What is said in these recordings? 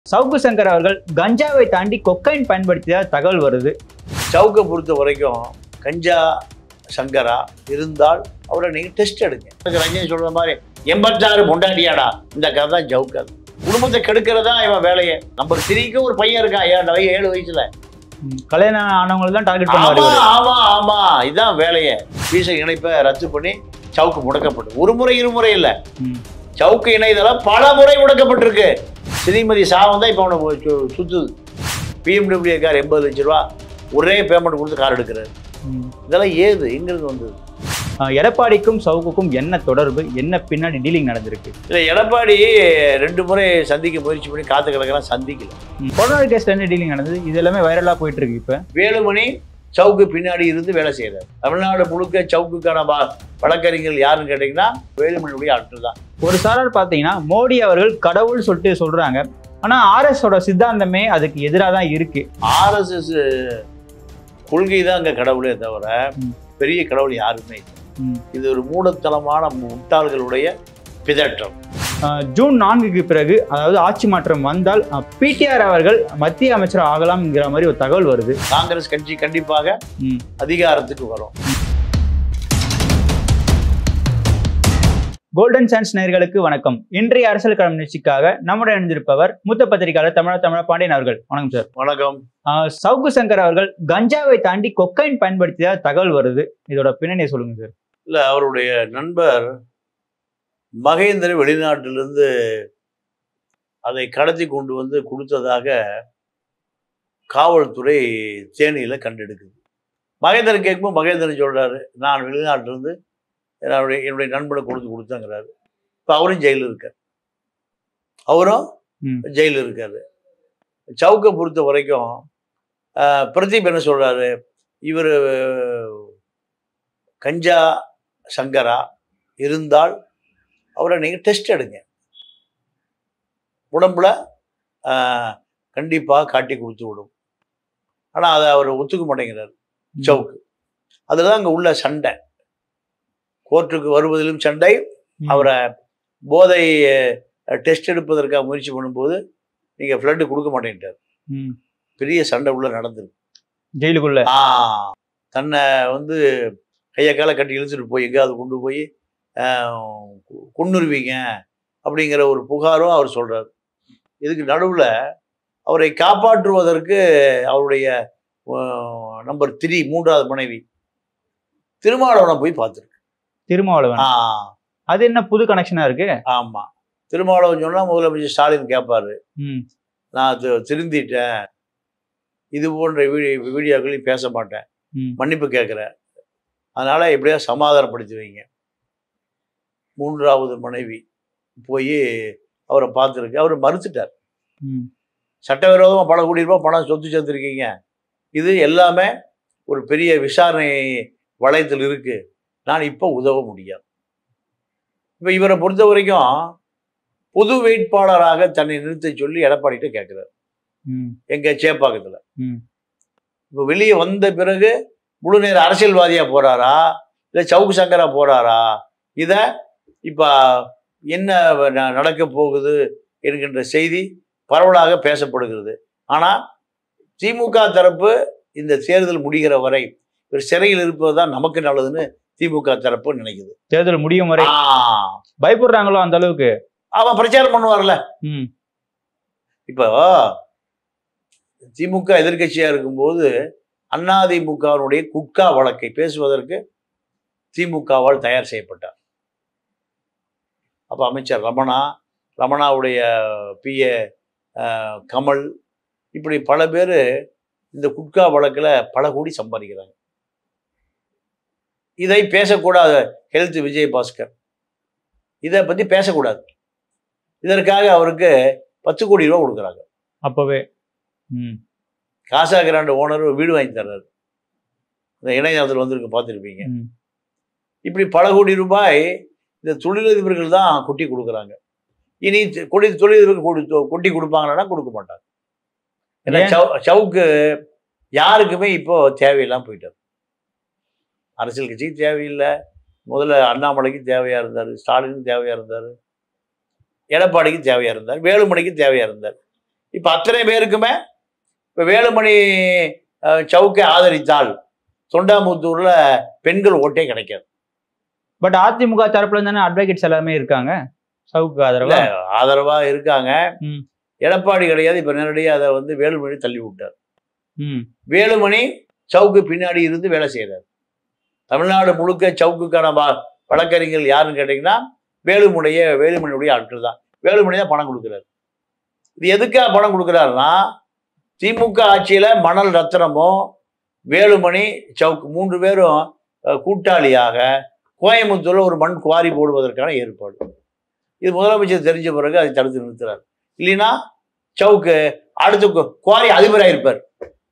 சவுக்கு சங்கர் அவர்கள் கஞ்சாவை தாண்டி கொக்கைன் பயன்படுத்தியதாக தகவல் வருது சவுக்கை பொறுத்த வரைக்கும் கஞ்சா சங்கரா இருந்தால் அவரை நீங்கள் டெஸ்ட் எடுங்க அதுக்கு ரஞ்சனி சொல்ற மாதிரி எண்பத்தாறு பொண்டாட்டியாடா இந்த கதை தான் ஜவுக்கர் குடும்பத்தை கெடுக்கிறதா இவன் வேலையை நம்பர் த்ரீக்கு ஒரு பையன் இருக்கான் ஏழு வய- ஏழு வயசுல ம், கல்யாணம் ஆனவங்களை தான் டார்கெட் ஆமா பண்ணுவாரு ஆமா ஆமா இதான் வேலையை வீச இணைப்பை ரத்து பண்ணி சவுக்கு முடக்கப்பட்டு ஒரு முறை இருமுறை இல்லை ம், சவுக்கு இணையதளம் பல முறை முடக்கப்பட்டிருக்கு ஸ்ரீமதி சாவம் தான் இப்போ அவனை சு- சுத்துது பிஎம்டபிள்யூ கார் எண்பது லட்ச ரூபா ஒரே பேமெண்ட் கொடுத்து கார் எடுக்கிறாரு ம். இதெல்லாம் ஏது எங்கிருந்து வந்தது ஆஹ் எடப்பாடிக்கும் சவுக்குக்கும் என்ன தொடர்பு என்ன பின்னாடி டீலிங் நடந்திருக்கு இல்லை எடப்பாடி ரெண்டு முறை சந்திக்க முயற்சி பண்ணி காத்து கிடக்கலாம் சந்திக்கல ம், கொரோனா கேஸ்ல என்ன டீலிங் நடந்தது இது எல்லாமே வைரலா போயிட்டு இருக்கு இப்ப வேலுமணி சவுக்கு பின்னாடி இருந்து வேலை செய்கிறார் தமிழ்நாடு முழுக்க சவுக்குக்கான வ- வழக்கறிஞர்கள் யாருன்னு கேட்டிங்கன்னா வேலுமணியுடைய ஆட்கள் தான் ஒரு சாரார் பார்த்தீங்கன்னா மோடி அவர்கள் கடவுள் சொல்லிட்டு சொல்றாங்க ஆனா ஆர்எஸ் ஓட சித்தாந்தமே அதுக்கு எதிராக தான் இருக்கு ஆர்எஸ்எஸ் கொள்கை தான் அங்கே கடவுளே தவிர ம். பெரிய கடவுள் யாருமே இல்லை ம். இது ஒரு மூடத்தனமான முட்டாள்களுடைய பிதற்றம் ஆஹ் ஜூன் நான்குக்கு பிறகு அதாவது ஆட்சி மாற்றம் வந்தால் பிடிஆர் அவர்கள் மத்திய அமைச்சர் ஆகலாம்ங்கிற மாதிரி ஒரு தகவல் வருது காங்கிரஸ் கட்சி கண்டிப்பாக ம். அதிகாரத்துக்கு வரும் கோல்டன் சான்ஸ் நேயர்களுக்கு வணக்கம் இன்றைய அரசியல் களம் நிகழ்ச்சிக்காக நம்முடன் இணைந்திருப்பவர் மூத்த பத்திரிகையாளர் தமிழ தமிழ பாண்டியன் அவர்கள் வணக்கம் சார் வணக்கம் ஆஹ் சவுக்கு சங்கர் அவர்கள் கஞ்சாவை தாண்டி கொக்கைன் பயன்படுத்தியதாக தகவல் வருது இதோட பின்னணியை சொல்லுங்க சார் இல்லை அவருடைய நண்பர் மகேந்திர வெளிநாட்டிலிருந்து அதை கடத்தி கொண்டு வந்து கொடுத்ததாக காவல்துறை தேனியில் கண்டெடுக்குது மகேந்திரன் கேட்கும்போது மகேந்திரன் சொல்றாரு நான் வெளிநாட்டிலிருந்து என்னுடைய என்னுடைய நண்பனை கொடுத்து கொடுத்தேங்கிறாரு இப்போ அவரும் ஜெயிலில் இருக்கார் அவரும் ம். ஜெயிலில் இருக்காரு சவுக்கை பொறுத்த வரைக்கும் ஆஹ், பிரதீப் என்ன சொல்றாரு இவர் கஞ்சா சங்கரா இருந்தால் அவரை நீங்கள் டெஸ்ட் எடுங்க உடம்புல கண்டிப்பாக காட்டி கொடுத்து விடும் ஆனால் அதை அவர் ஒத்துக்க மாட்டேங்கிறார் சவுக்கு அதில் தான் அங்கே உள்ள சண்டை கோர்ட்டுக்கு வருவதிலும் சண்டை ம். அவரை போதை டெஸ்ட் எடுப்பதற்காக முயற்சி பண்ணும்போது நீங்கள் ஃப்ளட்டு கொடுக்க மாட்டேன்ட்டார் ம். பெரிய சண்டை உள்ள நடந்திருக்கு ஜெயிலுக்குள்ள ஆ தன்னை வந்து கையை காலை கட்டி இழுத்துட்டு போய் எங்கேயாவது கொண்டு போய் ஆஹ், கொ- கொன்னுருவீங்க அப்படிங்கிற ஒரு புகாரும் அவர் சொல்றார் இதுக்கு நடுவில் அவரை காப்பாற்றுவதற்கு அவருடைய நம்பர் த்ரீ மூன்றாவது மனைவி திருமாவளவனை போய் பார்த்துருக்கு திருமாவளவன் ஆ அது என்ன புது கனெக்ஷனா இருக்கு ஆமா திருமாவளவன் சொன்னா முதலமைச்சர் ஸ்டாலின் கேட்பாரு ம் நான் தி- திருந்திட்டேன் இது போன்ற வீடியோ வீடியோக்களையும் பேச மாட்டேன் ம். மன்னிப்பு கேட்குறேன் அதனால எப்படியா சமாதானப்படுத்தி வைங்க மூன்றாவது மனைவி போய் அவரை பார்த்துருக்கு அவர் மறுத்துட்டார் ம் சட்டவிரோதமாக பணம் கூட்டியிருப்போம் பணம் சொத்து சேர்த்துருக்கீங்க இது எல்லாமே ஒரு பெரிய விசாரணை வளையத்தில் இருக்கு நான் இப்போ உதவ முடியாது இப்போ இவரை பொறுத்த வரைக்கும் பொது வேட்பாளராக தன்னை நிறுத்த சொல்லி எடப்பாடிகிட்ட கேட்குறாரு ம் எங்க சேப்பாக்கத்துல ம். இப்போ வெளியே வந்த பிறகு முழு நேர அரசியல்வாதியா போறாரா இல்லை சவுக்கு சங்கரா போறாரா இத இப்ப என்ன ந- நடக்க போகுது என்கின்ற செய்தி பரவலாக பேசப்படுகிறது ஆனா திமுக தரப்பு இந்த தேர்தல் முடிகிற வரை இவர் சிறையில் இருப்பது தான் நமக்கு நல்லதுன்னு திமுக தரப்பு நினைக்குது தேர்தல் முடியும் வரை ஆ, பயப்படுறாங்களோ அந்த அளவுக்கு அவன் பிரச்சாரம் பண்ணுவார்ல ம் இப்போ திமுக எதிர்க்கட்சியா இருக்கும்போது அதிமுகவினுடைய குட்கா வழக்கை பேசுவதற்கு திமுகவால் தயார் செய்யப்பட்டார் அப்போ அமைச்சர் ரமணா ரமணாவுடைய பிஏ கமல் இப்படி பல பேர் இந்த குட்கா வழக்கில் பல கோடி சம்பாதிக்கிறாங்க இதை பேசக்கூடாது ஹெல்த் விஜய் பாஸ்கர் இதை பற்றி பேசக்கூடாது இதற்காக அவருக்கு பத்து கோடி ரூபா கொடுக்குறாங்க அப்பவே ம் காசா கிராண்ட் ஓனர் வீடு வாங்கி தர்றாரு இந்த இணையதளத்தில் வந்திருக்கு பார்த்துருப்பீங்க ம். இப்படி பல கோடி ரூபாய் இந்த தொழிலதிபர்கள் தான் கொட்டி கொடுக்குறாங்க இனி தி- கொடி தொழிலதிபர்கள் கொடு கொட்டி கொடுப்பாங்கன்னா கொடுக்க மாட்டாங்க ஏன்னா ஏன்? சவு- சவுக்கு யாருக்குமே இப்போ தேவையில்லாம போயிட்டார் அரசியல் கட்சிக்கு தேவையில்லை முதல்ல அண்ணாமலைக்கு தேவையா இருந்தார் ஸ்டாலினுக்கு தேவையா இருந்தார் எடப்பாடிக்கு தேவையா இருந்தார் வேலுமணிக்கு தேவையா இருந்தார் இப்போ அத்தனை பேருக்குமே இப்போ வேலுமணி அஹ், சவுக்கை ஆதரித்தால் தொண்டாமுத்தூர்ல பெண்கள் ஓட்டே கிடைக்காது பட் அதிமுக தரப்புல தானே அட்வொகேட்ஸ் எல்லாமே இருக்காங்க சவுக்கு ஆதரவா ஆதரவா இருக்காங்க ம். எடப்பாடி கிடையாது இப்ப நேரடியாக அதை வந்து வேலுமணி தள்ளி விட்டார் ம் வேலுமணி சவுக்கு பின்னாடி இருந்து வேலை செய்கிறார் தமிழ்நாடு முழுக்க சவுக்குக்கான வ- வழக்கறிஞர்கள் யாருன்னு கேட்டிங்கன்னா வேலுமணிய வேலுமணியுடைய ஆட்கள் தான் வேலுமணி தான் பணம் கொடுக்குறாரு இது எதுக்காக பணம் கொடுக்குறாருன்னா திமுக ஆட்சியில மணல் ரத்னமும் வேலுமணி சவுக்கு மூன்று பேரும் அஹ், கூட்டாளியாக கோயம்புத்தூர்ல ஒரு மண் குவாரி போடுவதற்கான ஏற்பாடு இது முதலமைச்சர் தெரிஞ்ச பிறகு அதை தடுத்து நிறுத்துறாரு இல்லைன்னா சவுக்கு அடுத்த கு- குவாரி அதிபராக இருப்பார்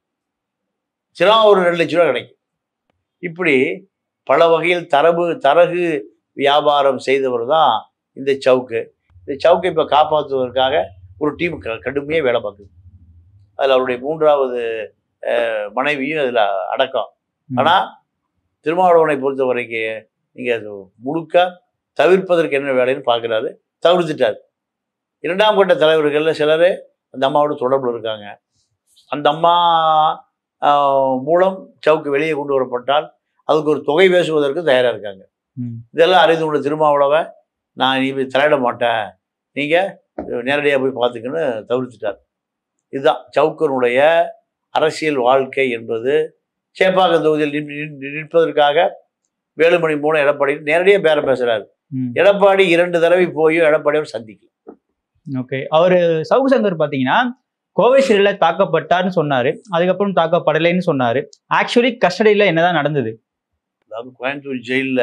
சிரம் ஒரு ரெண்டு லட்ச ரூபா கிடைக்கும் இப்படி பல வகையில் தரவு தரகு வியாபாரம் செய்தவர் தான் இந்த சவுக்கு இந்த சவுக்கை இப்போ காப்பாற்றுவதற்காக ஒரு டீம் க கடுமையாக வேலை பார்க்குது அதில் அவருடைய மூன்றாவது அஹ், மனைவியும் அதில் அடக்கம் ம். ஆனால் திருமாவளவனை பொறுத்த வரைக்கும் நீங்கள் அது முழுக்க தவிர்ப்பதற்கு என்ன வேலைன்னு பார்க்குறாரு தவிர்த்துட்டார் இரண்டாம் கட்ட தலைவர்களில் சிலர் அந்த அம்மாவோட தொடர்பில் இருக்காங்க அந்த அம்மா ஆஹ், மூலம் சவுக்கு வெளியே கொண்டு வரப்பட்டால் அதுக்கு ஒரு தொகை பேசுவதற்கு தயாராக இருக்காங்க ம். இதெல்லாம் அறிந்து கொண்ட திருமாவளவன் நான் இனி தலையிட மாட்டேன் நீங்கள் நேரடியாக போய் பார்த்துக்கன்னு தவிர்த்துட்டார் இதுதான் சவுக்கனுடைய அரசியல் வாழ்க்கை என்பது சேப்பாக்கம் தொகுதியில் நிற்- நிற்- நிற்பதற்காக வேலுமணி மூலம் எடப்பாடி நேரடியாக பேரம் பேசுறாரு ம் எடப்பாடி இரண்டு தடவை போயும் எடப்பாடியோட சந்திக்கல ஓகே அவரு சவுக்கு சங்கர் பாத்தீங்கன்னா கோவை சிறையில தாக்கப்பட்டார்னு சொன்னாரு அதுக்கப்புறம் தாக்கப்படலைன்னு சொன்னாரு ஆக்சுவலி கஸ்டடியில என்னதான் நடந்தது அதாவது கோயம்புத்தூர் ஜெயிலில்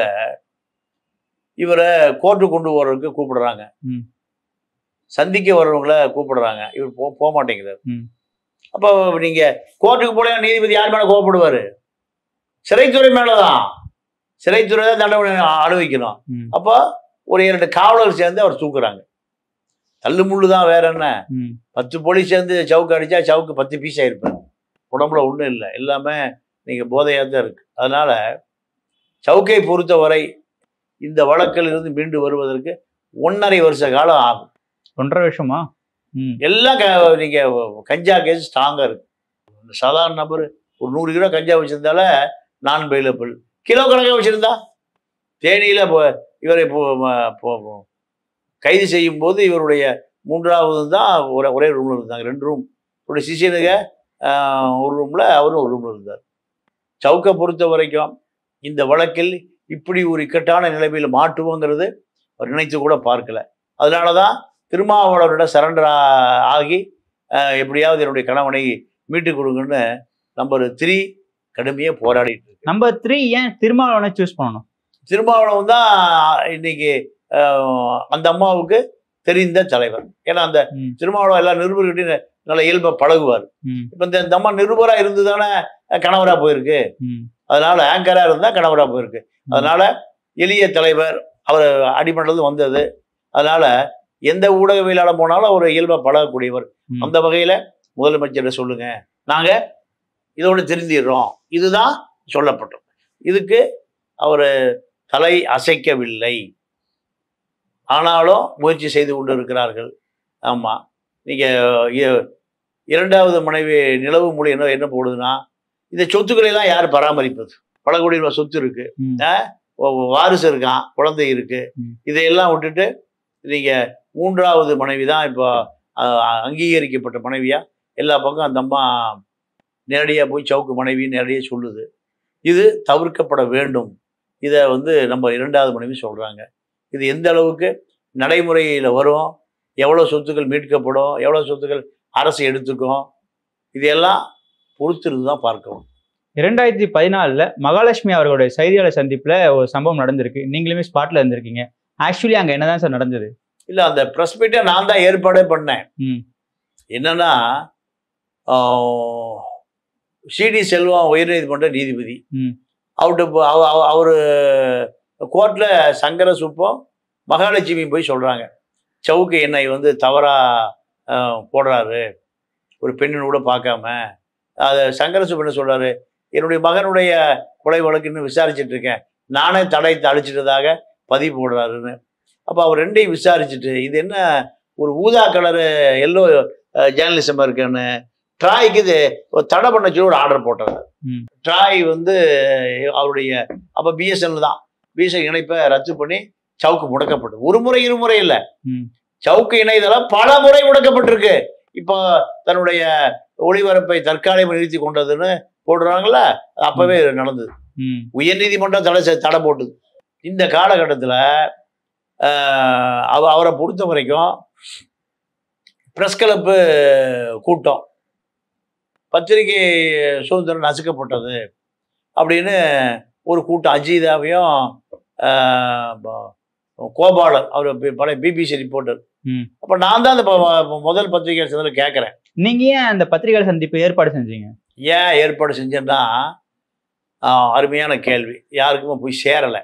இவரை கோர்ட்டு கொண்டு போறதுக்கு கூப்பிடுறாங்க ம். சந்திக்க வர்றவங்கள கூப்பிடுறாங்க இவர் போ போக மாட்டேங்கிறார் ம். அப்போ நீங்க கோர்ட்டுக்கு போல நீதிபதி யார் மேல கோவப்படுவாரு சிறைத்துறை மேலதான் சிறைத்துறை தான் தண்டனை அனுபவிக்கணும் ம். அப்போ ஒரு இரண்டு காவலர் சேர்ந்து அவர் தூக்குறாங்க தள்ளு முள்ளு தான் வேற என்ன ம் பத்து போலீஸ் சேர்ந்து சவுக்கு அடிச்சா சவுக்கு பத்து பீஸ் ஆயிருப்பார் உடம்புல ஒன்றும் இல்லை எல்லாமே நீங்கள் போதையாக தான் இருக்கு அதனால சவுக்கை பொறுத்தவரை இந்த வழக்கில் இருந்து மீண்டு வருவதற்கு ஒன்றரை வருஷ காலம் ஆகும் ஒன்றரை வருஷமா ம் எல்லாம் க நீங்கள் கஞ்சா கேஸ் ஸ்ட்ராங்காக இருக்கு சாதாரண நபர் ஒரு நூறு கிலோ கஞ்சா வச்சிருந்தால நான் பெயிலபிள் கிலோ கணக்காக வச்சிருந்தா தேனியில் இப்போ இவரை இப்போ ம- இப்போ- இப்போ கைது செய்யும் போது இவருடைய மூன்றாவது தான் ஒரே ஒரே ரூமில் இருந்தாங்க ரெண்டு ரூம் ஒரு சிஷியனுங்க ஆஹ், ஒரு ரூமில் அவரும் ஒரு ரூமில் இருந்தார் சவுக்கை பொறுத்த வரைக்கும் இந்த வழக்கில் இப்படி ஒரு இக்கட்டான நிலைமையில் மாட்டுவோங்கிறது அவர் நினைத்து கூட பார்க்கல அதனால தான் திருமாவளவரிடம் சரண்டர் ஆகி ஆஹ், எப்படியாவது என்னுடைய கணவனை மீட்டு கொடுங்கன்னு நம்பர் த்ரீ கடுமையாக போராடிட்டு இருக்கு நம்பர் த்ரீ ஏன் திருமாவளவனை சூஸ் பண்ணணும் திருமாவளவன் தான் இன்னைக்கு ஆஹ், அந்த அம்மாவுக்கு தெரிந்த தலைவர் ஏன்னா அந்த ம். திருமாவளவன் எல்லா நிருபர்கிட்டையும் நல்ல இயல்பா பழகுவார் ம் இப்போ இந்த இந்த அம்மா நிருபரா இருந்து தானே கணவரா போயிருக்கு ம் அதனால ஆங்கரா இருந்தா கணவரா போயிருக்கு அதனால எளிய தலைவர் அவர் அடிமட்டது வந்தது அதனால எந்த ஊடகவியலாளர் போனாலும் அவர் இயல்பா பழகக்கூடியவர் ம். அந்த வகையில முதலமைச்சர் சொல்லுங்க நாங்க இதோட திருந்திடுறோம் இதுதான் சொல்லப்பட்டோம் இதுக்கு அவர் தலை அசைக்கவில்லை ஆனாலும் முயற்சி செய்து கொண்டு இருக்கிறார்கள் ஆமா நீங்க இ- இரண்டாவது மனைவி நிலவு மொழி என்ன என்ன போடுதுன்னா இந்த சொத்துக்களை எல்லாம் யார் பராமரிப்பது பல கோடி ரூபாய் சொத்து இருக்கு ம். வ- வ- வாரிசு இருக்கான் குழந்தை இருக்கு ம். இதையெல்லாம் விட்டுட்டு நீங்க மூன்றாவது மனைவி தான் இப்போ அஹ், அங்கீகரிக்கப்பட்ட மனைவியா எல்லா பக்கம் அந்த அம்மா நேரடியாக போய் சவுக்கு மனைவி நேரடியாக சொல்லுது இது தவிர்க்கப்பட வேண்டும் இதை வந்து நம்ம இரண்டாவது மனைவி சொல்றாங்க இது எந்த அளவுக்கு நடைமுறையில் வரும் எவ்வளோ சொத்துக்கள் மீட்கப்படும் எவ்வளோ சொத்துக்கள் அரசு எடுத்துக்கும் இதையெல்லாம் பொறுத்திருந்து தான் பார்க்கணும் இரண்டாயிரத்தி பதினாலுல மகாலட்சுமி அவர்களுடைய செய்தியாளர் சந்திப்புல ஒரு சம்பவம் நடந்திருக்கு நீங்களுமே ஸ்பாட்ல இருந்திருக்கீங்க ஆக்சுவலி அங்க என்னதான் சார் நடந்தது இல்லை அந்த ப்ரெஸ் மீட்டை நான் தான் ஏற்பாடே பண்ணேன் ம் என்னன்னா சிடி செல்வம் உயர்நீதிமன்ற நீதிபதி ம். அவர்கிட்ட இப்போ அவ அவ- அவரு கோர்ட்டில் சங்கர சுப்பம் மகாலட்சுமி போய் சொல்கிறாங்க சவுக்கு என்னை வந்து தவறாக போடுறாரு ஒரு பெண்ணின் கூட பார்க்காம அதை சங்கர சுப்பு என்ன சொல்கிறாரு என்னுடைய மகனுடைய கொலை வழக்கு இன்னும் விசாரிச்சுட்டு இருக்கேன் நானே தடை அழிச்சிட்டதாக பதிவு போடுறாருன்னு அப்போ அவர் ரெண்டையும் விசாரிச்சுட்டு இது என்ன ஒரு ஊதா கலரு எல்லோ ஜேர்னலிசம் இருக்குன்னு ட்ராய்க்கு இது ஒரு தடை பண்ண சொல்லி ஒரு ஆர்டர் போட்டாங்க ம். ட்ராய் வந்து அவருடைய அப்போ பிஎஸ்என்எல் தான் பிஎஸ்என் இணைப்பை ரத்து பண்ணி சவுக்கு முடக்கப்பட்டது ஒரு முறை இருமுறை இல்லை ம். சவுக்கு இணையதளம் பல முறை முடக்கப்பட்டிருக்கு இப்போ தன்னுடைய ஒளிபரப்பை தற்காலிகம் நிறுத்தி கொண்டதுன்னு போடுறாங்கல்ல அது அப்பவே நடந்தது ம் உயர்நீதிமன்றம் தடை செ- தடை போட்டுது இந்த காலகட்டத்தில் அவ அவரை பொறுத்த வரைக்கும் ப்ரெஸ் கிளப்பு கூட்டம் பத்திரிகை சுதந்திரம் நசுக்கப்பட்டது அப்படின்னு ஒரு கூட்டம் அஜிதாவையும் ஆஹ், ப- கோபாலன் அவர் பி- பழைய பிபிசி ரிப்போர்ட்டர் ம். அப்போ நான் தான் அந்த ப- ப- முதல் பத்திரிகை சந்தில் கேட்குறேன் நீங்க ஏன் அந்த பத்திரிகையாளர் சந்திப்பு ஏற்பாடு செஞ்சீங்க ஏன் ஏற்பாடு செஞ்சேன்னா ஆஹ், அருமையான கேள்வி யாருக்குமே போய் சேரலை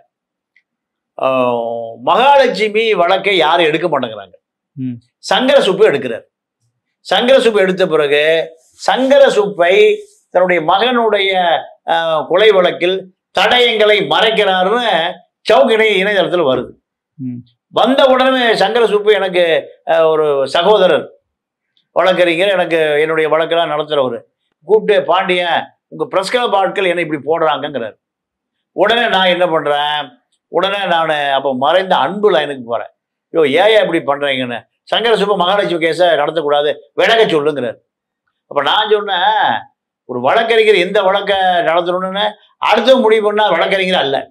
ஆஹ், மகாலட்சுமி வழக்கை யாரும் எடுக்க மாட்டேங்கிறாங்க ம். சங்கர சுப்பு எடுக்கிறார் சங்கர சுப்பு எடுத்த பிறகு சங்கர சுப்பை தன்னுடைய மகனுடைய ஆஹ், கொலை வழக்கில் தடயங்களை மறைக்கிறாருன்னு சவுக் இணைய இணையதளத்தில் வருது ம். வந்த உடனே சங்கர சுப்பு எனக்கு ஆஹ், ஒரு சகோதரர் வழக்கறிஞர் எனக்கு என்னுடைய வழக்கெல்லாம் நடத்துகிறவர் கூப்பிட்டு பாண்டியன் உங்க பிரஸ் கிளப் ஆட்கள் என்ன இப்படி போடுறாங்கங்கிறார் உடனே நான் என்ன பண்றேன் உடனே நான் அப்போ மறைந்த அன்பு லைனுக்கு போறேன் ஐயோ ஏன் இப்படி பண்றீங்கன்னு சங்கர சுப்ப மகாலட்சுமி கேஸை நடத்தக்கூடாது விலக சொல்லுங்கிறார் அப்ப நான் சொன்னேன் ஒரு வழக்கறிஞர் எந்த வழக்க நடத்தணும்னு அடுத்தவங்க முடிவு பண்ணா வழக்கறிஞர் அல்ல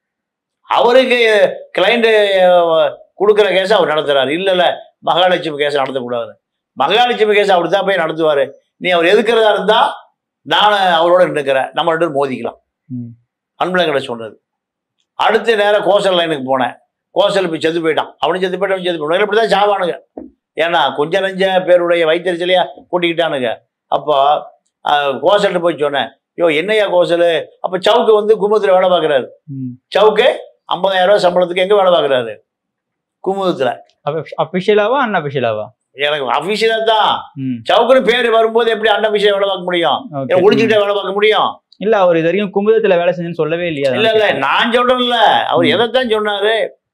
அவருக்கு கிளைண்ட் கொடுக்குற கேஸை அவர் நடத்துறாரு இல்ல இல்ல மகாலட்சுமி கேஸை நடத்தக்கூடாது மகாலட்சுமி கேஸ் அவர் தான் போய் நடத்துவாரு நீ அவர் எதுக்குறதா இருந்தா நான் அவரோட நின்றுக்கிறேன் நம்ம ரெண்டு பேரும் மோதிக்கலாம் ம். அன்பழங்கிட்ட சொன்னது அடுத்து நேரம் கோசல் லைனுக்கு போனேன் கோசல் போய் செத்து போயிட்டான் அவனும் செத்து போயிட்டான் இவனும் செத்து போயிட்டான் இப்படி தான் சாவானுங்க ஏன்னா கொஞ்ச நஞ்ச பேருடைய வைத்தறிச்சலையா கூட்டிக்கிட்டானுங்க அப்போ கோசல்கிட்ட போய் சொன்னேன் யோ என்னையா கோசல் அப்போ சவுக்கு வந்து குமுதத்தில் வேலை பார்க்குறாரு ம். சவுக்கு ஐம்பதாயிரம் ரூபாய் சம்பளத்துக்கு எங்கே வேலை பார்க்குறாரு குமுதத்தில் அபிஷியலாவா அன்அபிஷியலாவா எனக்கு அஃபிஷியலாக தான் ம் சவுக்குன்னு பேர் வரும்போது எப்படி அண்ணன் விஷயம் வேலை பார்க்க முடியும் okay. ஏன் ஒளிஞ்சுக்கிட்டே வேலை பார்க்க முடியும் இல்ல அவர் இது வரைக்கும் குமுதத்துல வேலை செஞ்சேன்னு சொல்லவே இல்லையா இல்ல இல்ல நான் சொல்றேன்ல அவர் ம். எதைத்தான் சொன்னாரு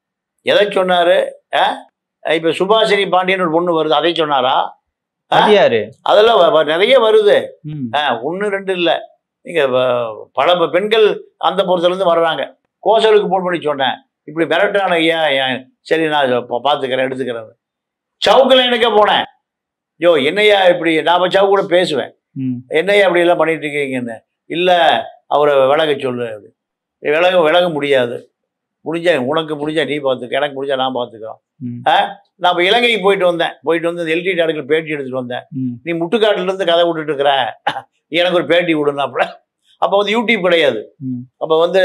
எதை சொன்னாரு ஆ? இப்ப சுபாஷினி பாண்டியன் ஒரு பொண்ணு வருது அதை சொன்னாரா அது யாரு அதெல்லாம் வ- வ- நிறைய வருது ம் ஆ, ஒண்ணு ரெண்டு இல்ல நீங்க வ- பல ப- பெண்கள் அந்த பொறுத்தல இருந்து வர்றாங்க கோசலுக்கு போன் பண்ணி சொன்னேன் இப்படி மிரட்டான ஐயா ஏன் சரி நான் பா- பாத்துக்கிறேன் எடுத்துக்கிறேன் சவுக்கில் எனக்கே போனேன் யோ என்னையா இப்படி நான் சவுக்கு கூட பேசுவேன் ம் என்னையா அப்படி எல்லாம் பண்ணிட்டு இருக்கீங்கன்னு இல்லை அவரை விலக சொல்லு அப்படி விலக விலக முடியாது முடிஞ்சா உனக்கு முடிஞ்சா நீ பார்த்துக்க எனக்கு முடிஞ்சா நான் பார்த்துக்கிறோம் ம். நான் இப்போ இலங்கைக்கு போயிட்டு வந்தேன் போயிட்டு வந்து எல்டி டாடுகள் பேட்டி எடுத்துட்டு வந்தேன் ம் நீ முட்டுக்காட்டுல இருந்து கதை விட்டுட்டு இருக்கிற எனக்கு ஒரு பேட்டி விடுனாப்புல அப்போ வந்து யூடியூப் கிடையாது ம். அப்போ வந்து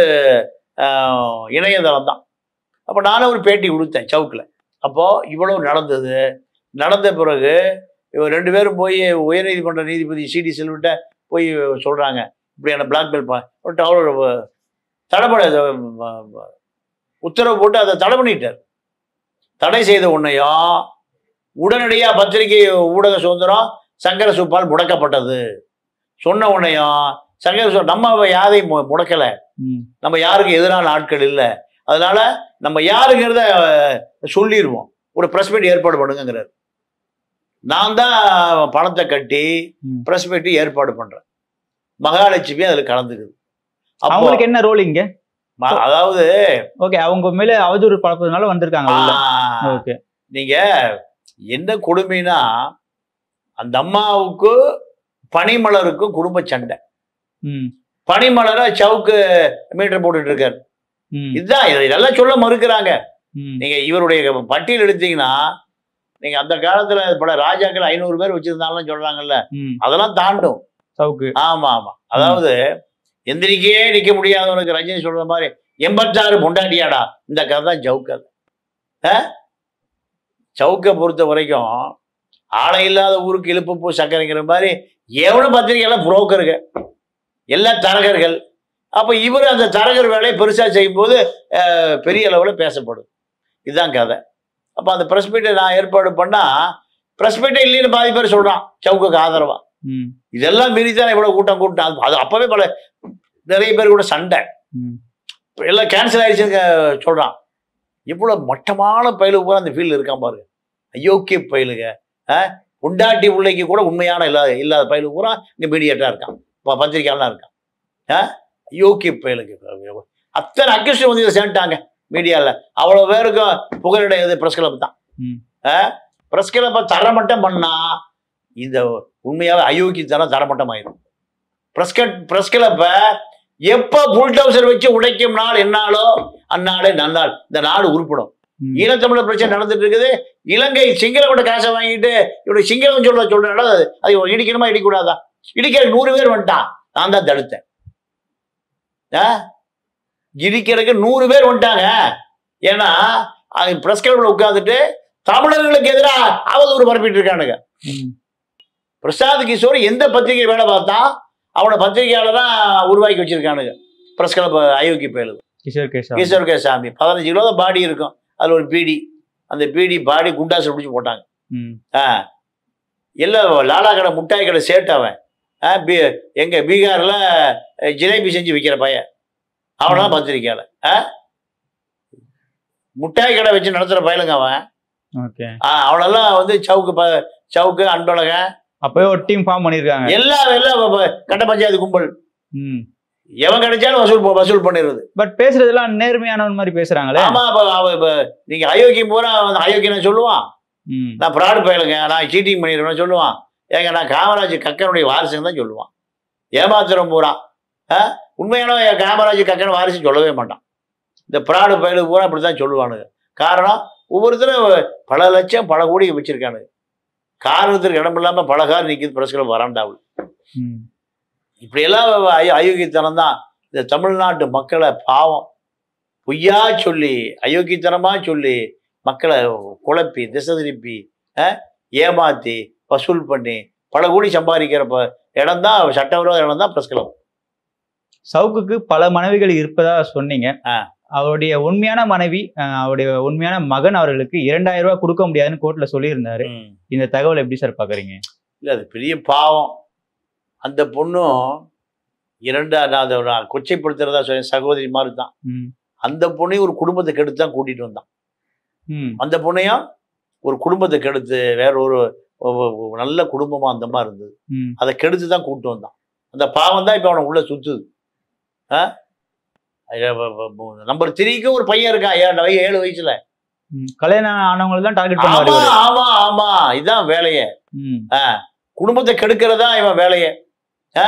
ஆஹ், இணையதளம் தான் அப்போ நானும் ஒரு பேட்டி கொடுத்தேன் சவுக்கில் அப்போ இவ்வளவு நடந்தது நடந்த பிறகு இவங்க ரெண்டு பேரும் போய் உயர்நீதிமன்ற நீதிபதி சிடி செல்விட்ட போய் சொல்றாங்க இப்படியான பிளாக்மெயில் அவர் தடை பண்ண உத்தரவு போட்டு அதை தடை பண்ணிட்டார் தடை செய்த உன்னையும் உடனடியாக பத்திரிகை ஊடக சுதந்திரம் சங்கர சூப்பால் முடக்கப்பட்டது சொன்ன உன்னையும் சங்கர சூ நம்ம யாரையும் மு- முடக்கல ம் நம்ம யாருக்கும் எதிரான ஆட்கள் இல்லை அதனால நம்ம யாருங்கிறத அஹ், சொல்லிடுவோம் ஒரு ப்ரெஸ் மீட் ஏற்பாடு பண்ணுங்கிறார் நான் தான் பணத்தை கட்டி ம். ப்ரெஸ் மீட் ஏற்பாடு பண்றேன் மகாலட்சுமி அதுல கலந்துக்குது அப்போ அவங்களுக்கு என்ன ரோல் இங்க ம- அதாவது ஓகே அவங்க மேல அவதூறு பழப்பதுனால வந்திருக்காங்க உள்ள ஆ, ஓகே நீங்க என்ன கொடுமைனா அந்த அம்மாவுக்கு பனிமலருக்கும் குடும்ப சண்டை ம் பனிமலரை சவுக்கு மீட்டர் போட்டுட்டு இருக்காரு ம் இதுதான் இதை- இதெல்லாம் சொல்ல மறுக்கிறாங்க ம் நீங்க இவருடைய பட்டியல் எடுத்தீங்கன்னா நீங்க அந்த காலத்துல பல ராஜாக்கள் ஐநூறு பேர் வச்சிருந்தாலும் சொல்றாங்கல்ல ம் அதெல்லாம் தாண்டும் சவுக்கு ஆமா ஆமா அதாவது எந்திரிக்கே நிக்க முடியாதவனுக்கு ரஜினி சொல்ற மாதிரி எண்பத்தாறு பொண்டாட்டியாடா இந்த கதை தான் ஜவுக்கர் சவுக்கை பொறுத்த வரைக்கும் ஆளை இல்லாத ஊருக்கு இழுப்பு பூ சக்கரைங்கிற மாதிரி எவ்வளவு பத்திரிகைலாம் புரோக்கருங்க எல்லாம் தரகர்கள் அப்ப இவர் அந்த தரகர் வேலையை பெருசா செய்யும்போது அஹ், பெரிய அளவில் பேசப்படும் இதுதான் கதை அப்ப அந்த பிரஸ் மீட்டை நான் ஏற்பாடு பண்ணா பிரஸ் மீட்டை இல்லைன்னு பாதி பேர் சொல்றான் சவுக்குக்கு ஆதரவா ம் இதெல்லாம் மீறி தான் இவ்வளவு கூட்டம் கூட்டம் அது- அது அப்பவே பல நிறைய பேர் கூட சண்டை ம் இப்ப எல்லாம் கேன்சல் ஆயிடுச்சுன்னு சொல்றான் இவ்வளவு மட்டமான பயிலுக்கு பூரா அந்த ஃபீல்டு இருக்கான் பாருங்க அயோக்கிய பயிலுங்க ஆ? பொண்டாட்டி பிள்ளைக்கு கூட உண்மையான இல்லாத இல்லாத பயலுக்கு பூரா இங்கே மீடியேட்டாக இருக்கான் இப்போ பத்திரிக்கையாளலாம் இருக்கான் ஆ யோகி பயலுக்கு அத்தனை அக்யூஸ்ட் வந்து இதை சேர்ந்துட்டாங்க மீடியாவில் அவ்வளோ பேருக்கும் புகலிடம் எது ப்ரெஸ் கிளப் தான் ம். ப்ரெஸ் கிளப்பை தரமட்டம் பண்ணா இந்த உண்மையாகவே அயோக்கியத்தனம் தரமட்டம் ஆயிடும் ப்ரெஸ் கட் ப்ரெஸ் கிளப்பை எப்போ புல்டவுசர் வச்சு உடைக்கும் நாள் என்னாலோ அந்நாளே நன்னாள் இந்த நாடு உருப்படும் ம். ஈழத்தமிழர் பிரச்சனை நடந்துட்டு இருக்குது இலங்கை சிங்களோட காசை வாங்கிட்டு இவனுடைய சிங்களம் சொல்ல சொல்ற அது அது இடிக்கணுமா இடிக்கூடாதா இடிக்கிற நூறு பேர் வந்துட்டான் நான் தான் தடுத்தேன் ஆ? இடிக்கிறதுக்கு நூறு பேர் வந்துட்டாங்க ஏன்னா பிரஸ் கிளப்ல உட்காந்துட்டு தமிழர்களுக்கு எதிராக அவதூறு பரப்பிட்டு இருக்கானுங்க ம். பிரசாத் கிஷோர் எந்த பத்திரிகை வேலை பார்த்தா அவனை பத்திரிகையாளர் தான் உருவாக்கி வச்சிருக்கானுங்க பிரஸ் கிளப் அயோக்கிய பயலு கிஷோர் கேஷா கிஷோர் கே சாமி பதினஞ்சு கிலோ தான் பாடி இருக்கும் அதில் ஒரு பீடி அந்த பீடி பாடி குண்டாசு பிடிச்சி போட்டாங்க ம். ஆ எல்லாம் லாலா கடை முட்டாய் கடை சேட்டவன் ஆ பீ எங்க பீகார்ல அஹ், ஜிலேபி செஞ்சு விற்கிற பையன் அவனாம் பத்திரிக்கையாள ஆ முட்டாய் கடை வச்சு நடத்துற பயலுங்க அவன் ஓகே ஆ அவனெல்லாம் வந்து சவுக்கு ப சவுக்கு அன்பழகன் அப்பவே ஒரு டீம் ஃபார்ம் பண்ணிருக்காங்க எல்லாம் எல்லாம் ப- ப- கட்ட பஞ்சாயத்து கும்பல் ம் எவன் கிடைச்சாலும் வசூல் ப- வசூல் பண்ணிடுறது பட் பேசுறதெல்லாம் நேர்மையானவன் மாதிரி பேசுறாங்களே ஆமா அப்ப அவ இப்ப நீங்க அயோக்கியம் பூரா அவன் அயோக்கியன்னு சொல்லுவான் ம் நான் ப்ராடு பயலுங்க நான் சீட்டிங் பண்ணிடுவேன்னு சொல்லுவான் ஏங்க நான் காமராஜ் கக்கனுடைய வாரிசுன்னு தான் சொல்லுவான் ஏமாத்துறோம் பூரா ஆ? உண்மையான என் காமராஜ் கக்கன் வாரிசு சொல்லவே மாட்டான் இந்த ப்ராடு பயலுக்கு பூரா அப்படி தான் சொல்லுவானுங்க காரணம் ஒவ்வொருத்தரும் பல லட்சம் பல கோடி வச்சிருக்கானுங்க காரணத்திற்கு இடம் இல்லாம பல கார் நிற்கிது பிரஸ்களை வராண்டாவில் ம் இப்படியெல்லாம் அயோ அயோக்கியத்தனம் தான் இந்த தமிழ்நாட்டு மக்களை பாவம் பொய்யா சொல்லி அயோக்கியத்தனமா சொல்லி மக்களை குழப்பி திசை திருப்பி அஹ், ஏமாத்தி வசூல் பண்ணி பல கோடி சம்பாதிக்கிறப்ப இடம் தான் சட்டவிரோத இடம் தான் பிரஸ் கிளப் சவுக்குக்கு பல மனைவிகள் இருப்பதா சொன்னீங்க ஆ. அவருடைய உண்மையான மனைவி அஹ், அவருடைய உண்மையான மகன் அவர்களுக்கு இரண்டாயிரம் ரூபாய் கொடுக்க முடியாதுன்னு கோர்ட்ல சொல்லியிருந்தாரு இந்த தகவல் எப்படி சார் பாக்குறீங்க இல்லை அது பெரிய பாவம் அந்த பொண்ணும் இரண்டு நான் அதை நான் கொச்சைப்படுத்துறதா சொல்ல சகோதரி மாதிரி தான் ம் அந்த பொண்ணையும் ஒரு குடும்பத்தை கெடுத்து தான் கூட்டிட்டு வந்தான் ம் அந்த பொண்ணையும் ஒரு குடும்பத்தை கெடுத்து வேற ஒரு ஒ- ஒ- நல்ல குடும்பமா அந்த மாதிரி இருந்தது ம் அதை கெடுத்து தான் கூப்பிட்டு வந்தான் அந்த பாவம் தான் இப்போ அவனை உள்ள சுத்துது ஆ? ஐயா, வ- வ- வ- நம்பர் த்ரீக்கு ஒரு பையன் இருக்கான் ஏழு வய- ஏழு வயசுல ம். கல்யாணம் ஆனவங்களை தான் டார்கெட் ஆமா பண்ணுவாரு இவரு. ஆமா ஆமா இதான் வேலையே ம் குடும்பத்தை கெடுக்கிறதா இவன் வேலையே ஆ?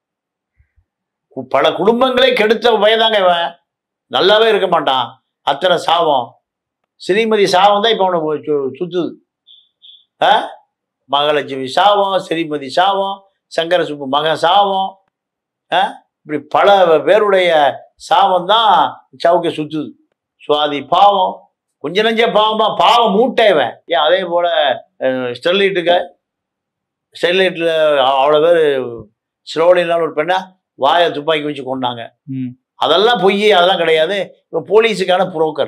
கு- பல குடும்பங்களை கெடுத்த பையன்தாங்க இவன் நல்லாவே இருக்க மாட்டான் அத்தனை சாபம் ஸ்ரீமதி சாபம் தான் இப்போ அவனுக்கு சு- சுத்துது ஆ? மகாலட்சுமி சாபம் ஸ்ரீமதி சாபம் சங்கர சுப்பு மகன் சாபம் ஆ? இப்படி பல பேருடைய சாபம் தான் சவுக்க சுத்துது சுவாதி பாவம் கொஞ்ச நஞ்ச பாவமா பாவம் மூட்டை இவன் ஏன் அதே போல அஹ், ஸ்டெர்லைட்டுக்கு ஸ்டெர்லைட்டில் அவ்வளோ பேர் ஸ்லோலினால ஒரு பெண்ணை வாயை துப்பாக்கி வச்சு கொண்டாங்க ம் அதெல்லாம் பொய் அதெல்லாம் கிடையாது இப்போ போலீஸுக்கான புரோக்கர்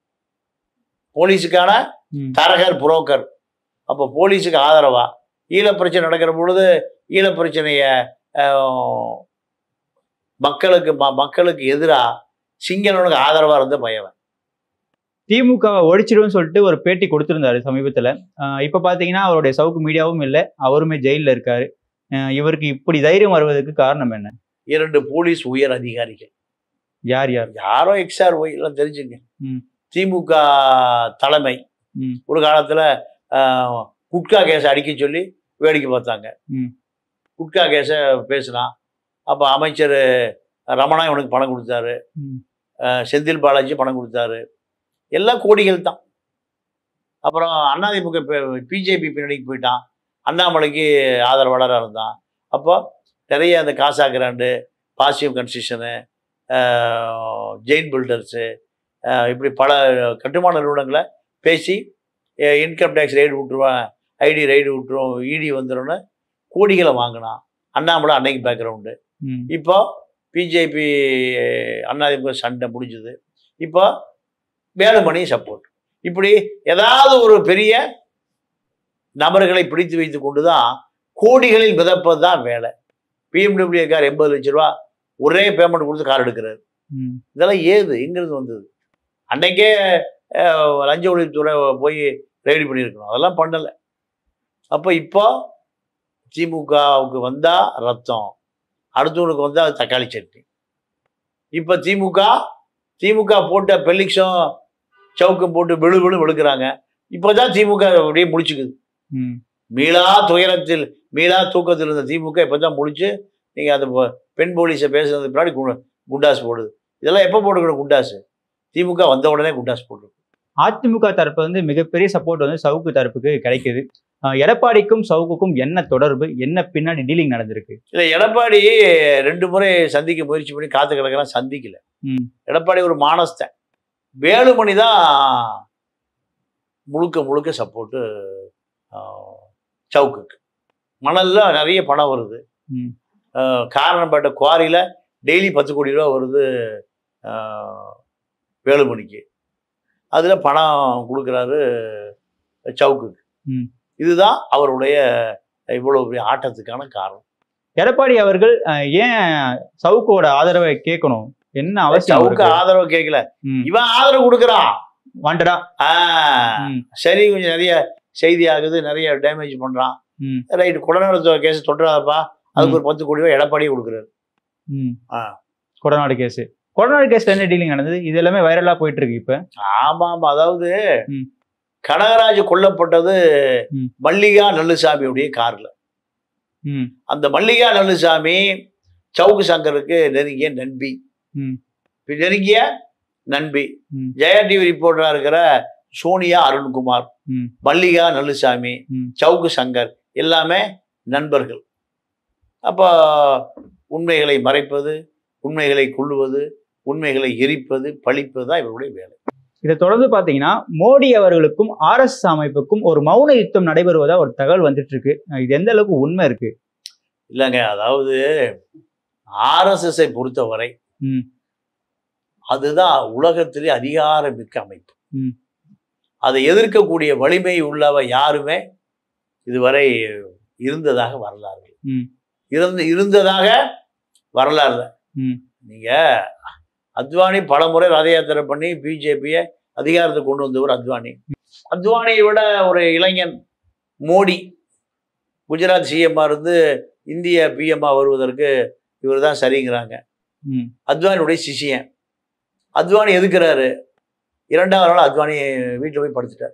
போலீஸுக்கான ம் தரகர் புரோக்கர் அப்போ போலீஸுக்கு ஆதரவா ஈழப்பிரச்சனை நடக்கிற பொழுது ஈழப்பிரச்சனைய அஹ், மக்களுக்கு ம- மக்களுக்கு எதிராக சிங்களனுக்கு ஆதரவா இருந்த பையவன் திமுகவை ஒழிச்சிடுவோம்னு சொல்லிட்டு ஒரு பேட்டி கொடுத்திருந்தாரு சமீபத்துல ஆஹ் இப்ப பாத்தீங்கன்னா அவருடைய சவுக்கு மீடியாவும் இல்ல அவருமே ஜெயில்ல இருக்காரு ஆஹ் இவருக்கு இப்படி தைரியம் வருவதற்கு காரணம் என்ன இரண்டு போலீஸ் உயர் அதிகாரிகள் யார் யார் யாரோ எக்ஸ்ஆர் ஒய் எல்லாம் தெரிஞ்சுங்க ம். திமுக தலைமை ம். ஒரு காலத்துல ஆஹ், குட்கா கேஸை அடிக்க சொல்லி வேடிக்கை பார்த்தாங்க ம். குட்கா கேஸை பேசினான் அப்போ அமைச்சர் ரமணா இவனுக்கு பணம் கொடுத்தாரு ம். ஆஹ், செந்தில் பாலாஜி பணம் கொடுத்தாரு எல்லாம் கோடிகள் தான் அப்புறம் அதிமுக பிஜேபி பின்னணிக்கு போயிட்டான் அண்ணாமலைக்கு ஆதரவாளராக இருந்தான் அப்போ நிறைய அந்த காசா கிராண்டு பாசிவ் கன்ஸ்ட்ரக்ஷனு ஜெயின் பில்டர்ஸு இப்படி பல கட்டுமான நிறுவனங்களை பேசி இன்கம் டேக்ஸ் ரைடு விட்டுருவேன் ஐடி ரைடு விட்டுரும் இடி வந்துடும்னு கோடிகளை வாங்கினான் அண்ணாமலை அன்னைக்கு பேக்ரவுண்டு ம் இப்போ பிஜேபி அதிமுக சண்டை முடிஞ்சுது இப்போ வேலுமணி சப்போர்ட் இப்படி ஏதாவது ஒரு பெரிய நபர்களை பிடித்து வைத்து கொண்டு தான் கோடிகளில் மிதப்பது தான் வேலை பிஎம்டபிள்யூ கார் எண்பது லட்ச ரூபா ஒரே பேமெண்ட் கொடுத்து கார் எடுக்கிறாரு ம் இதெல்லாம் ஏது எங்கிருந்து வந்தது அன்னைக்கே அஹ், லஞ்ச ஒழிப்புத்துறை போய் ரெய்டு பண்ணியிருக்கணும் அதெல்லாம் பண்ணலை அப்போ இப்போ திமுகவுக்கு வந்தா ரத்தம் அடுத்தவனுக்கு வந்தா தக்காளி சட்னி இப்போ திமுக திமுக போட்ட பெல்லிக்ஸும் சவுக்கும் போட்டு விழு விழு விழுக்கிறாங்க இப்போதான் திமுக அப்படியே முடிச்சுக்குது ம் மீளா துயரத்தில் மீளா தூக்கத்தில் இருந்த திமுக இப்பதான் முடிச்சு நீங்க அந்த பொ- பெண் போலீஸை பேசுறதுக்கு பின்னாடி கு- குண்டாஸ் போடுது இதெல்லாம் எப்போ போட்டுக்கணும் குண்டாஸ் திமுக வந்த உடனே குண்டாஸ் போட்டுரும் அதிமுக தரப்பு வந்து மிகப்பெரிய சப்போர்ட் வந்து சவுக்கு தரப்புக்கு கிடைக்குது அஹ் எடப்பாடிக்கும் சவுக்குக்கும் என்ன தொடர்பு என்ன பின்னாடி டீலிங் நடந்திருக்கு இல்ல எடப்பாடி ரெண்டு முறை சந்திக்க முயற்சி பண்ணி காத்து கிடக்கிறான் சந்திக்கல ம். எடப்பாடி ஒரு மானஸ்தன் வேலுமணி தான் முழுக்க முழுக்க சப்போர்ட்டு சவுக்குக்கு மணல்ல நிறைய பணம் வருது ம். ஆஹ் காரணப்பட்ட குவாரியில டெய்லி பத்து கோடி ரூபா வருது ஆஹ் வேலுமணிக்கு அதுல பணம் கொடுக்குறாரு சவுக்குக்கு ம். இதுதான் அவருடைய இவ்வளவு பெரிய ஆட்டத்துக்கான காரணம் எடப்பாடி அவர்கள் அஹ், ஏன் சவுக்கோட ஆதரவை கேட்கணும் என்ன அவசியம் சவுக்கு அவருக்கு? ஆதரவு கேட்கல ம். இவன் ஆதரவு கொடுக்குறான் வாண்டடா ஆஹ், ம், சரி கொஞ்சம் நிறைய செய்தி ஆகுது நிறைய டேமேஜ் பண்றான் ம், ரைட் குடநல கேஸ் தொட்டுறாதப்பா அதுக்கு ஒரு பத்து கோடி ரூபாய் எடப்பாடியே கொடுக்குறாரு ம். ஆ. கொடநாடு கேஸ் கொடநாடு கேஸ்ல என்ன டீலிங் நடந்தது இது எல்லாமே வைரலா போயிட்டு இருக்கு இப்ப ஆமா ஆமா அதாவது ம். கனகராஜ் கொல்லப்பட்டது ம். மல்லிகா நல்லுசாமியுடைய கார்ல ம், அந்த மல்லிகா நல்லுசாமி சவுக்கு சங்கருக்கு நெருங்கிய நண்பி ம். நெருங்கிய நண்பி ம். ஜெயா டிவி ரிப்போர்ட்டரா இருக்கிற சோனியா அருண்குமார் ம். மல்லிகா நல்லுசாமி ம். சவுக்கு சங்கர் எல்லாமே நண்பர்கள் அப்போ உண்மைகளை மறைப்பது உண்மைகளை கொள்ளுவது உண்மைகளை எரிப்பது பழிப்பது தான் இவருடைய வேலை இதை தொடர்ந்து பாத்தீங்கன்னா மோடி அவர்களுக்கும் ஆர்எஸ் அமைப்புக்கும் ஒரு மௌன யுத்தம் நடைபெறுவதா ஒரு தகவல் வந்துட்டு இருக்கு அஹ் இது எந்த அளவுக்கு உண்மை இருக்கு இல்லைங்க அதாவது ஆர்எஸ்எஸ்ஐ பொறுத்தவரை ம். அதுதான் உலகத்திலே அதிகாரமிக்க அமைப்பு ம். அதை எதிர்க்கக்கூடிய வலிமை உள்ளவ யாருமே இதுவரை இருந்ததாக வரலாறு இல்லை. ம். இருந்து இருந்ததாக வரலாறு ம். நீங்க அத்வானி பலமுறை ரத யாத்திரை பண்ணி பிஜேபியை அதிகாரத்துக்கு கொண்டு வந்தவர் அத்வானி அத்வானியை விட ஒரு இளைஞன் மோடி குஜராத் சிஎம்மா இருந்து இந்திய பிஎம்மா வருவதற்கு இவர் தான் சரிங்கிறாங்க ம், அத்வானியுடைய சிஷியன் அத்வானி எதுக்குறாரு இரண்டாவது நாள் அத்வானி வீட்டில் போய் படுத்துட்டார்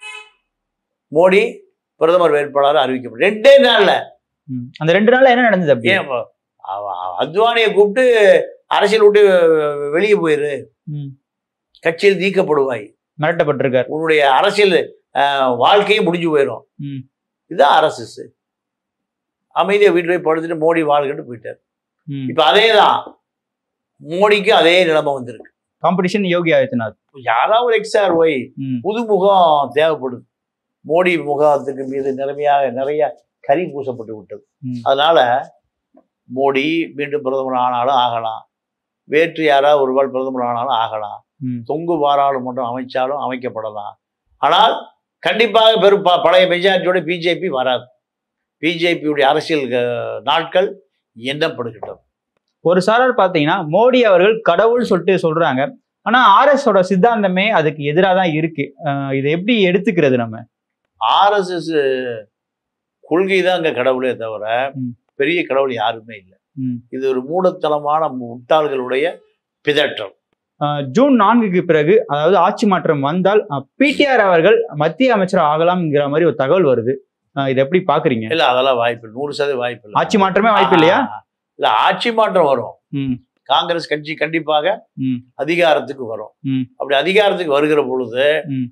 மோடி பிரதமர் வேட்பாளர் அறிவிக்கப்படும் ரெண்டே நாள்ல ம். அந்த ரெண்டு நாள்ல என்ன நடந்தது அப்படி ஏன் அவ- அவ- அத்வானியை கூப்பிட்டு அரசியல் விட்டு வெளியே போயிரு ம். கட்சியில் நீக்கப்படுவாய் மிரட்டப்பட்டிருக்கார் உன்னுடைய அரசியல் அஹ், வாழ்க்கையே முடிஞ்சு போயிடும் ம். இதுதான் அரசு அமைதியா வீட்டில் போய் படுத்துட்டு மோடி வாழ்கிட்டு போயிட்டார் ம். இப்ப அதே தான் மோடிக்கு அதே நிலைமை வந்திருக்கு காம்படிஷன் யோகி ஆதித்யநாத் யாராவது ஒரு எக்ஸ்ஆர் ஒய் ம், புது முகம் தேவைப்படுது மோடி முகத்துக்கு மீது நிறைமையாக நிறைய கரி பூசப்பட்டு விட்டது ம். அதனால மோடி மீண்டும் பிரதமர் ஆனாலும் ஆகலாம் வேற்று யாராவது ஒருவாள் பிரதமர் ஆனாலும் ஆகலாம் ம். தொங்கு பாராளுமன்றம் அமைச்சாலும் அமைக்கப்படலாம் ஆனால் கண்டிப்பாக பெரும் ப- பழைய மெஜாரிட்டியோட பிஜேபி வராது பிஜேபியுடைய அரசியல் அஹ், நாட்கள் எண்ணப்படுகின்றன ஒரு சாரார் பாத்தீங்கன்னா மோடி அவர்கள் கடவுள் சொல்லிட்டு சொல்றாங்க ஆனா ஆர்எஸ் ஓட சித்தாந்தமே அதுக்கு எதிராக தான் இருக்கு அஹ் இதை எப்படி எடுத்துக்கிறது நம்ம ஆர்எஸ்எஸ் கொள்கை தான் அங்க கடவுளே தவிர ம். பெரிய கடவுள் யாருமே இல்லை ம். இது ஒரு மூடத்தனமான முட்டாள்களுடைய பிதற்றல் அஹ் ஜூன் நான்குக்கு பிறகு அதாவது ஆட்சி மாற்றம் வந்தால் பிடிஆர் அவர்கள் மத்திய அமைச்சர் ஆகலாம்ங்கிற மாதிரி ஒரு தகவல் வருது அஹ் இதை எப்படி பாக்குறீங்க இல்ல அதெல்லாம் வாய்ப்பு இல்லை நூறு சதவீதம் வாய்ப்பு இல்லை ஆட்சி மாற்றமே வாய்ப்பு இல்லையா ஆ, இல்ல ஆட்சி மாற்றம் வரும் ம், காங்கிரஸ் கட்சி கண்டிப்பாக ம். அதிகாரத்துக்கு வரும் ம். அப்படி அதிகாரத்துக்கு வருகிற பொழுது ம்.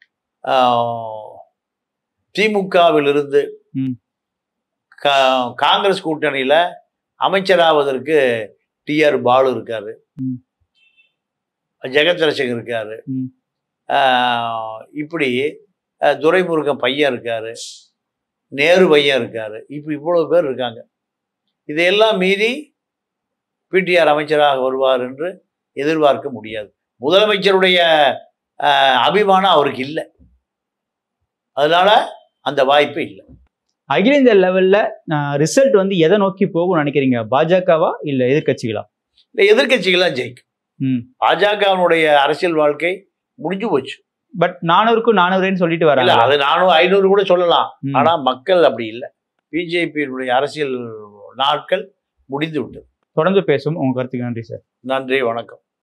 திமுகவில் இருந்து ம். காங்கிரஸ் கூட்டணியில அமைச்சராவதற்கு டிஆர் பாலு இருக்காரு ம். ஜெகத் ரசகர் இருக்காரு ம். ஆஹ் இப்படி அஹ், துரைமுருகன் பையன் இருக்காரு நேரு பையன் இருக்காரு இப்போ இவ்வளவு பேர் இருக்காங்க இதையெல்லாம் மீறி பிடிஆர் அமைச்சராக வருவார் என்று எதிர்பார்க்க முடியாது முதலமைச்சருடைய ஆஹ், அபிமானம் அவருக்கு இல்லை அதனால அந்த வாய்ப்பு இல்லை அகில இந்திய லெவல்ல ரிசல்ட் வந்து எதை நோக்கி போகும்னு நினைக்கிறீங்க பாஜகவா இல்ல எதிர்க்கட்சிகளா இல்லை எதிர்க்கட்சிகள் தான் ஜெயிக்கும் ம். பாஜகவினுடைய அரசியல் வாழ்க்கை முடிஞ்சு போச்சு பட் நானூறுக்கும் நானூறுன்னு சொல்லிட்டு இல்ல வராங்க அது நானும் ஐநூறு கூட சொல்லலாம் ம். ஆனா மக்கள் அப்படி இல்லை பிஜேபியினுடைய அரசியல் நாட்கள் முடிந்து விட்டது தொடர்ந்து பேசும் உங்க கருத்துக்கு நன்றி சார் நன்றி வணக்கம்